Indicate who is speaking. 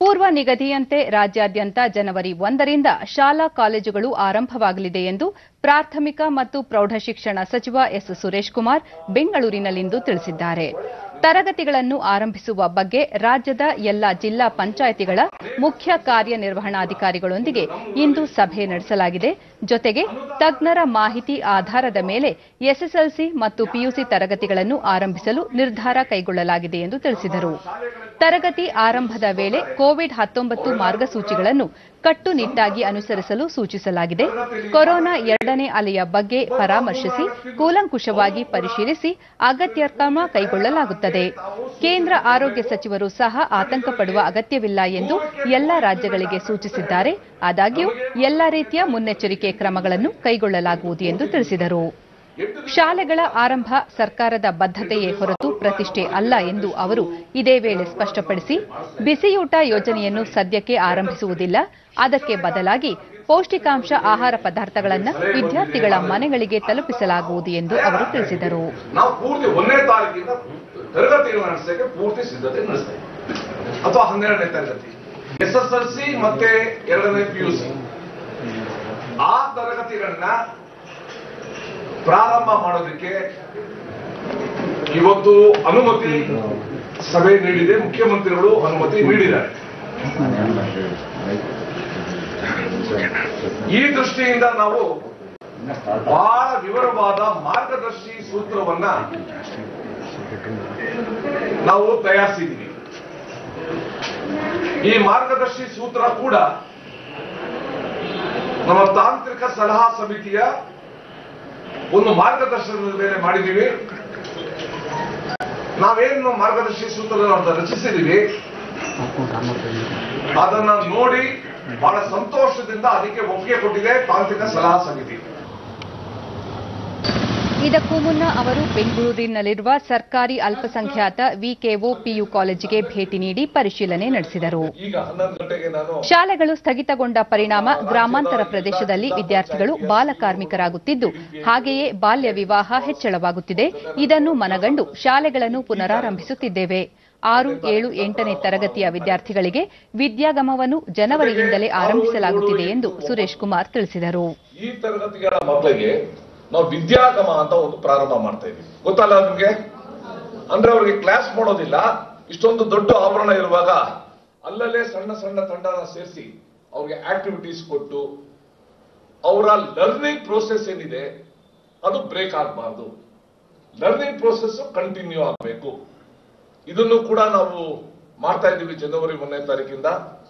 Speaker 1: ಪೂರ್ವ ನಿಗದಿಯಂತೆ ರಾಜ್ಯಾದ್ಯಂತ ಜನವರಿ ಒಂದರಿಂದ ಶಾಲಾ ಕಾಲೇಜುಗಳು ಆರಂಭವಾಗಲಿದೆ ಎಂದು ಪ್ರಾಥಮಿಕ ಮತ್ತು ಪ್ರೌಢಶಿಕ್ಷಣ ಸಚಿವ ಎಸ್ ಸುರೇಶ್ ಕುಮಾರ್ ಬೆಂಗಳೂರಿನಲ್ಲಿಂದು ತಿಳಿಸಿದ್ದಾರೆ ತರಗತಿಗಳನ್ನು ಆರಂಭಿಸುವ ಬಗ್ಗೆ ರಾಜ್ಯದ ಎಲ್ಲ ಜಿಲ್ಲಾ ಪಂಚಾಯಿತಿಗಳ ಮುಖ್ಯ ಕಾರ್ಯನಿರ್ವಹಣಾಧಿಕಾರಿಗಳೊಂದಿಗೆ ಇಂದು ಸಭೆ ನಡೆಸಲಾಗಿದೆ ಜೊತೆಗೆ ತಜ್ಞರ ಮಾಹಿತಿ ಆಧಾರದ ಮೇಲೆ ಎಸ್ಎಸ್ಎಲ್ಸಿ ಮತ್ತು ಪಿಯುಸಿ ತರಗತಿಗಳನ್ನು ಆರಂಭಿಸಲು ನಿರ್ಧಾರ ಕೈಗೊಳ್ಳಲಾಗಿದೆ ಎಂದು ತಿಳಿಸಿದರು ತರಗತಿ ಆರಂಭದ ವೇಳೆ ಕೋವಿಡ್ ಹತ್ತೊಂಬತ್ತು ಮಾರ್ಗಸೂಚಿಗಳನ್ನು ಕಟ್ಟುನಿಟ್ಟಾಗಿ ಅನುಸರಿಸಲು ಸೂಚಿಸಲಾಗಿದೆ ಕೊರೋನಾ ಎರಡನೇ ಅಲೆಯ ಬಗ್ಗೆ ಪರಾಮರ್ಶಿಸಿ ಕೂಲಂಕುಷವಾಗಿ ಪರಿಶೀಲಿಸಿ ಅಗತ್ಯ ಕ್ರಮ ಕೈಗೊಳ್ಳಲಾಗುತ್ತದೆ ಕೇಂದ್ರ ಆರೋಗ್ಯ ಸಚಿವರು ಸಹ ಆತಂಕ ಪಡುವ ಅಗತ್ಯವಿಲ್ಲ ಎಂದು ಎಲ್ಲ ರಾಜ್ಯಗಳಿಗೆ ಸೂಚಿಸಿದ್ದಾರೆ ಆದಾಗ್ಯೂ ಎಲ್ಲ ರೀತಿಯ ಮುನ್ನೆಚ್ಚರಿಕೆ ಕ್ರಮಗಳನ್ನು ಕೈಗೊಳ್ಳಲಾಗುವುದು ಎಂದು ತಿಳಿಸಿದರು ಶಾಲೆಗಳ ಆರಂಭ ಸರ್ಕಾರದ ಬದ್ಧತೆಯೇ ಹೊರತು ಪ್ರತಿಷ್ಠೆ ಅಲ್ಲ ಎಂದು ಅವರು ಇದೇ ವೇಳೆ ಸ್ಪಷ್ಟಪಡಿಸಿ ಬಿಸಿಯೂಟ ಯೋಜನೆಯನ್ನು ಸದ್ಯಕ್ಕೆ ಆರಂಭಿಸುವುದಿಲ್ಲ ಅದಕ್ಕೆ ಬದಲಾಗಿ ಪೌಷ್ಟಿಕಾಂಶ ಆಹಾರ ಪದಾರ್ಥಗಳನ್ನು ವಿದ್ಯಾರ್ಥಿಗಳ ಮನೆಗಳಿಗೆ ತಲುಪಿಸಲಾಗುವುದು ಎಂದು ಅವರು ತಿಳಿಸಿದರು
Speaker 2: ನಾವು ಪೂರ್ತಿ ಒಂದನೇ ತಾರೀಕಿಂದ ತರಗತಿಗಳು ನಡೆಸಕ್ಕೆ ಪೂರ್ತಿ ಸಿದ್ಧತೆ ನಡೆಸ್ತಾ ಇದ್ದೀವಿ ಅಥವಾ ಹನ್ನೆರಡನೇ ತರಗತಿ ಎಸ್ ಎಸ್ ಎಲ್ ಸಿ ಮತ್ತೆ ಎರಡನೇ ಪಿ ಯು ಸಿ ಆ ತರಗತಿಗಳನ್ನ ಪ್ರಾರಂಭ ಮಾಡೋದಕ್ಕೆ ಇವತ್ತು ಅನುಮತಿ ಸಭೆ ನೀಡಿದೆ ಮುಖ್ಯಮಂತ್ರಿಗಳು ಅನುಮತಿ ನೀಡಿದ್ದಾರೆ ಈ ದೃಷ್ಟಿಯಿಂದ ನಾವು ಬಹಳ ವಿವರವಾದ ಮಾರ್ಗದರ್ಶಿ ಸೂತ್ರವನ್ನ ನಾವು ತಯಾರಿಸಿದ್ದೀವಿ ಈ ಮಾರ್ಗದರ್ಶಿ ಸೂತ್ರ ಕೂಡ ನಮ್ಮ ತಾಂತ್ರಿಕ ಸಲಹಾ ಸಮಿತಿಯ ಒಂದು ಮಾರ್ಗದರ್ಶನದ ಮೇಲೆ ಮಾಡಿದ್ದೀವಿ ನಾವೇನು ಮಾರ್ಗದರ್ಶಿ ಸೂತ್ರ ರಚಿಸಿದ್ದೀವಿ ಅದನ್ನ ನೋಡಿ ಬಹಳ ಸಂತೋಷದಿಂದ ಅದಕ್ಕೆ ಒಪ್ಪಿಗೆ ಕೊಟ್ಟಿದೆ ತಾಂತ್ರಿಕ ಸಲಹಾ ಸಮಿತಿ
Speaker 1: ಇದಕ್ಕೂ ಮುನ್ನ ಅವರು ಬೆಂಗಳೂರಿನಲ್ಲಿರುವ ಸರ್ಕಾರಿ ಅಲ್ಪಸಂಖ್ಯಾತ ವಿಕೆಒ ಪಿಯು ಕಾಲೇಜಿಗೆ ಭೇಟಿ ನೀಡಿ ಪರಿಶೀಲನೆ ನಡೆಸಿದರು
Speaker 2: ಈಗ ಹನ್ನೊಂದು ಗಂಟೆಗೆ ನಾನು
Speaker 1: ಶಾಲೆಗಳು ಸ್ಥಗಿತಗೊಂಡ ಪರಿಣಾಮ ಗ್ರಾಮಾಂತರ ಪ್ರದೇಶದಲ್ಲಿ ವಿದ್ಯಾರ್ಥಿಗಳು ಬಾಲಕಾರ್ಮಿಕರಾಗುತ್ತಿದ್ದು ಹಾಗೆಯೇ ಬಾಲ್ಯ ವಿವಾಹ ಹೆಚ್ಚಳವಾಗುತ್ತಿದೆ ಇದನ್ನು ಮನಗಂಡು ಶಾಲೆಗಳನ್ನು ಪುನರಾರಂಭಿಸುತ್ತಿದ್ದೇವೆ ಆರು ಏಳು ಎಂಟನೇ ತರಗತಿಯ ವಿದ್ಯಾರ್ಥಿಗಳಿಗೆ ವಿದ್ಯಾಗಮವನ್ನು ಜನವರಿಯಿಂದಲೇ ಆರಂಭಿಸಲಾಗುತ್ತಿದೆ ಎಂದು ಸುರೇಶ್ ಕುಮಾರ್ ತಿಳಿಸಿದರು
Speaker 2: ಈ ತರಗತಿಗಳ ಮಕ್ಕಳಿಗೆ ನಾವು ವಿದ್ಯಾಗಮ ಅಂತ ಒಂದು ಪ್ರಾರಂಭ ಮಾಡ್ತಾ ಇದೀವಿ ಗೊತ್ತಲ್ಲ ನಿಮ್ಗೆ ಅಂದ್ರೆ ಅವ್ರಿಗೆ ಕ್ಲಾಸ್ ಮಾಡೋದಿಲ್ಲ ಇಷ್ಟೊಂದು ದೊಡ್ಡ ಆವರಣ ಇರುವಾಗ ಅಲ್ಲಲ್ಲೇ ಸಣ್ಣ ಸಣ್ಣ ತಂಡನ ಸೇರಿಸಿ ಅವ್ರಿಗೆ ಆಕ್ಟಿವಿಟೀಸ್ ಕೊಟ್ಟು ಅವರ ಲರ್ನಿಂಗ್ ಪ್ರೋಸೆಸ್ ಏನಿದೆ ಅದು ಬ್ರೇಕ್ ಆಗಬಾರ್ದು ಲರ್ನಿಂಗ್ ಪ್ರೋಸೆಸ್ ಕಂಟಿನ್ಯೂ ಆಗಬೇಕು ಇದನ್ನು ಕೂಡ ನಾವು ಮಾಡ್ತಾ ಇದ್ದೀವಿ ಜನವರಿ ಒಂದನೇ ತಾರೀಕಿಂದ